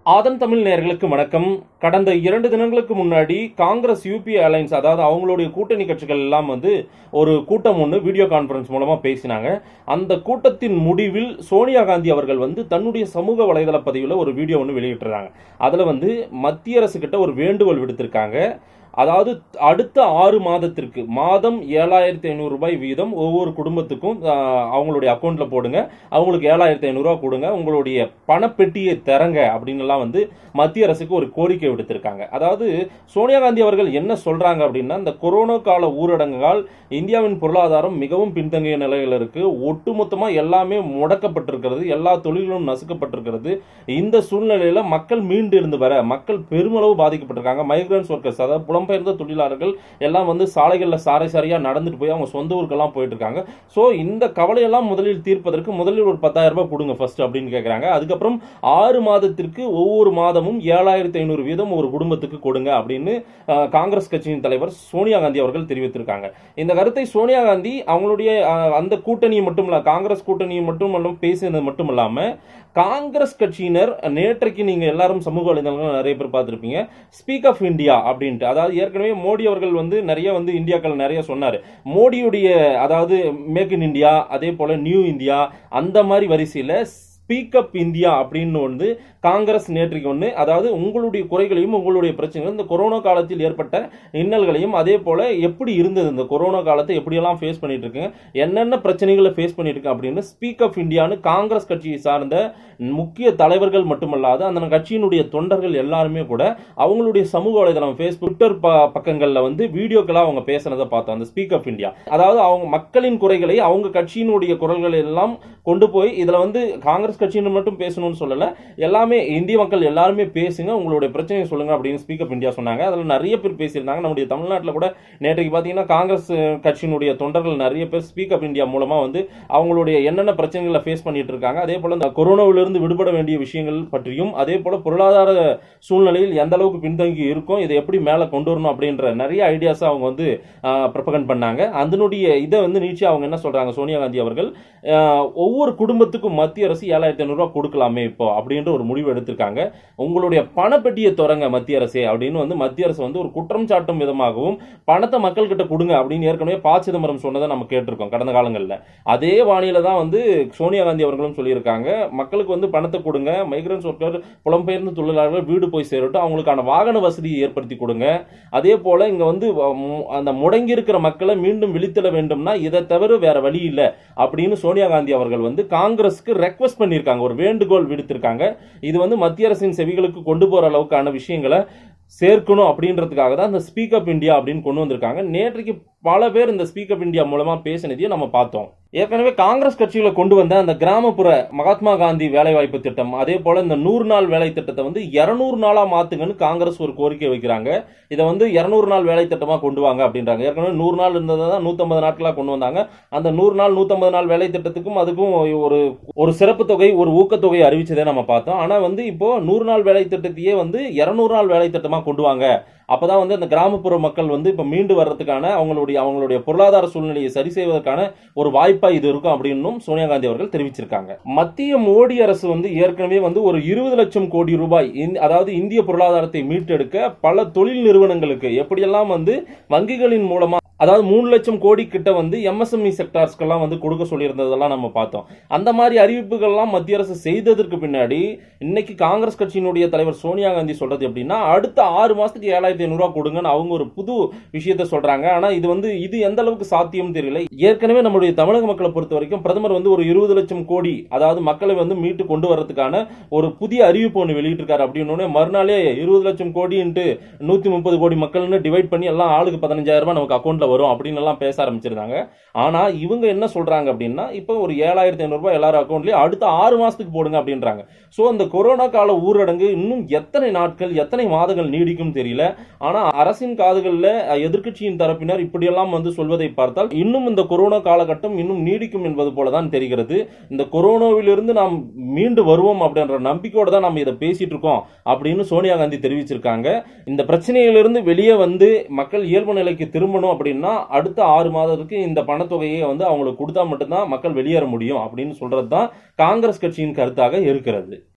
ஆதன் தமிழ் நேயர்களுக்கு வணக்கம் கடந்த இரண்டு தினங்களுக்கு முன்னாடி காங்கிரஸ் யூபி அலைன்ஸ் அதாவது அவங்களுடைய கூட்டணி கட்சிகள் எல்லாம் வந்து ஒரு கூட்டம் ஒன்று வீடியோ கான்பரன்ஸ் மூலமா பேசினாங்க அந்த கூட்டத்தின் முடிவில் சோனியா காந்தி அவர்கள் வந்து தன்னுடைய சமூக வலைதள பதிவில் ஒரு வீடியோ ஒன்று வெளியிட்டிருந்தாங்க அதில் வந்து மத்திய அரசு கிட்ட ஒரு வேண்டுகோள் விடுத்திருக்காங்க அதாவது அடுத்த ஆறு மாதத்திற்கு மாதம் ஏழாயிரத்தி ஐநூறு ரூபாய் வீதம் ஒவ்வொரு குடும்பத்துக்கும் ஆஹ், அவங்களுடைய அக்கௌண்ட்ல போடுங்க அவங்களுக்கு ஏழாயிரத்தி ஐநூறுரூவா கொடுங்க உங்களுடைய பணப்பெட்டியை திறங்க அப்படின்னு எல்லாம் வந்து மத்திய அரசுக்கு ஒரு கோரிக்கை விடுத்திருக்காங்க அதாவது சோனியா காந்தி அவர்கள் என்ன சொல்றாங்க அப்படின்னா இந்த கொரோனா கால ஊரடங்கால் இந்தியாவின் பொருளாதாரம் மிகவும் பின்தங்கிய நிலையில் இருக்கு ஒட்டுமொத்தமா எல்லாமே முடக்கப்பட்டிருக்கிறது எல்லா தொழில்களும் நசுக்கப்பட்டிருக்கிறது இந்த சூழ்நிலையில மக்கள் மீண்டு இருந்து வர மக்கள் பெருமளவு பாதிக்கப்பட்டிருக்காங்க மைக்ரன்ஸ் ஒர்க்கர்ஸ் அதாவது புலம்பெயர்ந்த தொழிலாளர்கள் எல்லாம் வந்து சாலைகள்ல சாரை சாரியா நடந்துட்டு போய் அவங்க சொந்த ஊருக்கெல்லாம் போயிட்டு இருக்காங்க சோ இந்த கவலையெல்லாம் முதலில் தீர்ப்பதற்கு முதலில் ஒரு பத்தாயிரம் ரூபாய் கொடுங்க ஃபர்ஸ்ட் அப்படின்னு கேக்குறாங்க அதுக்கப்புறம் ஆறு மாதத்திற்கு ஒவ்வொரு மாதமும் ஏழாயிரத்தி ஐநூறு வீதம் ஒரு குடும்பத்துக்கு கொடுங்க அப்படின்னு அஹ், காங்கிரஸ் கட்சியின் தலைவர் சோனியா காந்தி அவர்கள் தெரிவித்திருக்காங்க இந்த கருத்தை சோனியா காந்தி அவங்களுடைய அஹ், அந்த கூட்டணியை மட்டும் இல்ல காங்கிரஸ் கூட்டணியை மட்டும் அல்ல பேசினது மட்டும் இல்லாம காங்கிரஸ் கட்சியினர் நேற்றைக்கு நீங்க எல்லாரும் சமூக வலைதளங்கள் நிறைய பேர் பார்த்திருப்பீங்க ஸ்பீக் ஆஃப் இந்தியா அப்படின்ட்டு அதாவது ஏற்கனவே மோடி அவர்கள் வந்து நிறைய வந்து இந்தியாக்கள் நிறைய சொன்னாரு மோடியுடைய அதாவது மேக் இன் இந்தியா அதே போல நியூ இந்தியா அந்த மாதிரி வரிசையில ஸ்பீக் அப் இந்தியா அப்படின்னு வந்து காங்கிரஸ் நேற்றைக்கு ஒன்று அதாவது உங்களுடைய குறைகளையும் உங்களுடைய பிரச்சனைகளும் இந்த கொரோனா காலத்தில் ஏற்பட்ட இன்னல்களையும் அதே போல எப்படி இருந்தது இந்த கொரோனா காலத்தை எப்படியெல்லாம் ஃபேஸ் பண்ணிட்டு இருக்குங்க என்னென்ன பிரச்சனைகளை ஃபேஸ் பண்ணிட்டு இருக்கு அப்படின்னு ஸ்பீக் அப் இந்தியான்னு காங்கிரஸ் கட்சியை சார்ந்த முக்கிய தலைவர்கள் மட்டுமல்லாது அந்த கட்சியினுடைய தொண்டர்கள் எல்லாருமே கூட அவங்களுடைய சமூக வலைதளம் ஃபேஸ்புக் ட்விட்டர் ப- பக்கங்கள்ல வந்து வீடியோக்கெல்லாம் அவங்க பேசுனதை பார்த்தோம் அந்த ஸ்பீக் அப் இந்தியா அதாவது அவங்க மக்களின் குறைகளை அவங்க கட்சியினுடைய குரல்களை எல்லாம் கொண்டு போய் இதுல வந்து காங்கிரஸ் கட்சியினர் மட்டும் பேசணும்னு சொல்லல எல்லாமே இந்திய மக்கள் எல்லாருமே பேசுங்க உங்களுடைய பிரச்சனையை சொல்லுங்க அப்படின்னு ஸ்பீக் அப் இந்தியா சொன்னாங்க அதுல நிறைய பேர் பேசியிருந்தாங்க நம்முடைய தமிழ்நாட்டில் கூட நேற்றைக்கு பாத்தீங்கன்னா காங்கிரஸ் அஹ், கட்சியினுடைய தொண்டர்கள் நிறைய பேர் ஸ்பீக் அப் இந்தியா மூலமா வந்து அவங்களுடைய என்னென்ன பிரச்சனைகளை ஃபேஸ் பண்ணிட்டு இருக்காங்க அதே போல இந்த கொரோனாவிலிருந்து விடுபட வேண்டிய விஷயங்கள் பற்றியும் அதே போல பொருளாதார சூழ்நிலையில் எந்த அளவுக்கு பின்தங்கி இருக்கும் இதை எப்படி மேல கொண்டு வரணும் அப்படின்ற நிறைய ஐடியாஸ் அவங்க வந்து ப்ரப்பகன் பண்ணாங்க அதனுடைய இதை வந்து நீச்சி அவங்க என்ன சொல்றாங்க சோனியா காந்தி அவர்கள் ஆஹ், ஒவ்வொரு குடும்பத்துக்கும் மத்திய அரசு ஏழாயிரத்தி ஐநூறு ரூபாய் கொடுக்கலாமே இப்போ அப்படின்ற ஒரு முடிவு எடுத்திருக்காங்க உங்களுடைய பணப்பெட்டியை திறங்க மத்திய அரசே அப்படின்னு வந்து மத்திய அரசு வந்து ஒரு குற்றம் சாட்டும் விதமாகவும் பணத்தை மக்கள் கிட்ட கொடுங்க அப்படின்னு ஏற்கனவே ப சிதம்பரம் சொன்னதை நம்ம கேட்டிருக்கோம் கடந்த காலங்களில் அதே வானிலை தான் வந்து சோனியா காந்தி அவர்களும் சொல்லியிருக்காங்க மக்களுக்கு வந்து பணத்தை கொடுங்க மைக்ரன்ஸ் ஒர்க்கர் புலம்பெயர்ந்த தொழிலாளர்கள் வீடு போய் சேரட்டும் அவங்களுக்கான வாகன வசதியை ஏற்படுத்தி கொடுங்க அதே போல இங்க வந்து வ- மு- அந்த முடங்கி இருக்கிற மக்களை மீண்டும் விழித்திட வேண்டும்னா இதை தவிர வேற வழி இல்லை அப்படின்னு சோனியா காந்தி அவர்கள் வந்து காங்கிரஸ்க்கு ரெக்வஸ்ட் பண்ணியிருக்காங்க ஒரு வேண்டுகோள் விடுத்திருக்காங்க இது வந்து மத்திய அரசின் செவிகளுக்கு கொண்டு போற அளவுக்கான விஷயங்களை சேர்க்கணும் அப்படின்றதுக்காக தான் இந்த ஸ்பீக் அப் இந்தியா அப்படின்னு கொண்டு வந்திருக்காங்க நேற்றைக்கு பல பேர் இந்த ஸ்பீக் அப் இந்தியா மூலமா பேசினதையும் நம்ம பார்த்தோம் ஏற்கனவே காங்கிரஸ் கட்சியில கொண்டு வந்த அந்த கிராமப்புற மகாத்மா காந்தி வேலைவாய்ப்பு திட்டம் அதே போல இந்த நூறு நாள் வேலை திட்டத்தை வந்து இருநூறு நாளா மாத்துங்கன்னு காங்கிரஸ் ஒரு கோரிக்கை வைக்கிறாங்க இதை வந்து இருநூறு நாள் வேலை திட்டமா கொண்டு வாங்க அப்படின்றாங்க ஏற்கனவே நூறு நாள் இருந்ததை தான் நூத்தம்பது நாட்களா கொண்டு வந்தாங்க அந்த நூறு நாள் நூத்தம்பது நாள் வேலை திட்டத்துக்கும் அதுக்கும் ஒரு ஒரு சிறப்பு தொகை ஒரு ஊக்கத்தொகை அறிவிச்சதே நம்ம பார்த்தோம் ஆனா வந்து இப்போ நூறு நாள் வேலை திட்டத்தையே வந்து இருநூறு நாள் வேலை திட்டமா கொண்டு வாங்க அப்பதான் வந்து அந்த கிராமப்புற மக்கள் வந்து இப்ப மீண்டு வர்றதுக்கான அவங்களுடைய அவங்களுடைய பொருளாதார சூழ்நிலையை சரி செய்வதற்கான ஒரு வாய்ப்பா இது இருக்கும் அப்படின்னும் சோனியா காந்தி அவர்கள் தெரிவிச்சிருக்காங்க மத்திய மோடி அரசு வந்து ஏற்கனவே வந்து ஒரு இருபது லட்சம் கோடி ரூபாய் இந்த- அதாவது இந்திய பொருளாதாரத்தை மீட்டெடுக்க பல தொழில் நிறுவனங்களுக்கு எப்படியெல்லாம் வந்து வங்கிகளின் மூலமா அதாவது மூணு லட்சம் கோடி கிட்ட வந்து எம்எஸ்எம்இ செக்டார்ஸ்க்கெல்லாம் வந்து கொடுக்க சொல்லியிருந்ததெல்லாம் நம்ம பார்த்தோம் அந்த மாதிரி அறிவிப்புகள்லாம் மத்திய அரசு செய்ததற்கு பின்னாடி இன்னைக்கு காங்கிரஸ் கட்சியினுடைய தலைவர் சோனியா காந்தி சொல்றது எப்படின்னா அடுத்த ஆறு மாசத்துக்கு ஏழாயிரத்தி ஐநூறு ரூபாய் கொடுங்கன்னு அவங்க ஒரு புது விஷயத்த சொல்றாங்க ஆனா இது வந்து இது எந்த அளவுக்கு சாத்தியம் தெரியல ஏற்கனவே நம்முடைய தமிழக மக்களை பொறுத்த வரைக்கும் பிரதமர் வந்து ஒரு இருபது லட்சம் கோடி அதாவது மக்களை வந்து மீட்டு கொண்டு வர்றதுக்கான ஒரு புதிய அறிவிப்பு ஒன்று வெளியிட்டிருக்காரு அப்படின்னு மறுநாளே இருபது லட்சம் கோடின்ட்டு நூத்தி முப்பது கோடி மக்கள்னு டிவைட் பண்ணி எல்லாம் ஆளுக்கு பதினஞ்சாயிரம் ரூபாய் நமக்கு அக்கௌண்ட்ல வரும் அப்படின்னு எல்லாம் பேச ஆரம்பிச்சிருந்தாங்க ஆனா இவங்க என்ன சொல்றாங்க அப்படின்னா இப்போ ஒரு ஏழாயிரத்தி ஐநூறு ரூபாய் எல்லாரும் அக்கௌண்ட்லயும் அடுத்த ஆறு மாசத்துக்கு போடுங்க அப்படின்றாங்க சோ அந்த கொரோனா கால ஊரடங்கு இன்னும் எத்தனை நாட்கள் எத்தனை மாதங்கள் நீடிக்கும் தெரியல ஆனா அரசின் காதுகள்ல அஹ், எதிர்க்கட்சியின் தரப்பினர் இப்படியெல்லாம் வந்து சொல்வதை பார்த்தால் இன்னும் இந்த கொரோனா காலகட்டம் இன்னும் நீடிக்கும் என்பது போலதான் தெரிகிறது இந்த கொரோனாவிலிருந்து நாம் மீண்டு வருவோம் அப்படின்ற நம்பிக்கையோட தான் நம்ம இதை பேசிட்டு இருக்கோம் அப்படின்னு சோனியா காந்தி தெரிவிச்சிருக்காங்க இந்த பிரச்சனையிலிருந்து வெளியே வந்து மக்கள் இயல்பு நிலைக்கு திரும்பணும் அப்படின்னா அடுத்த ஆறு மாதத்துக்கு இந்த பணத்தொகையை வந்து அவங்களுக்கு கொடுத்தா மட்டும்தான் மக்கள் வெளியேற முடியும் அப்படின்னு சொல்றது தான் காங்கிரஸ் கட்சியின் கருத்தாக இருக்கிறது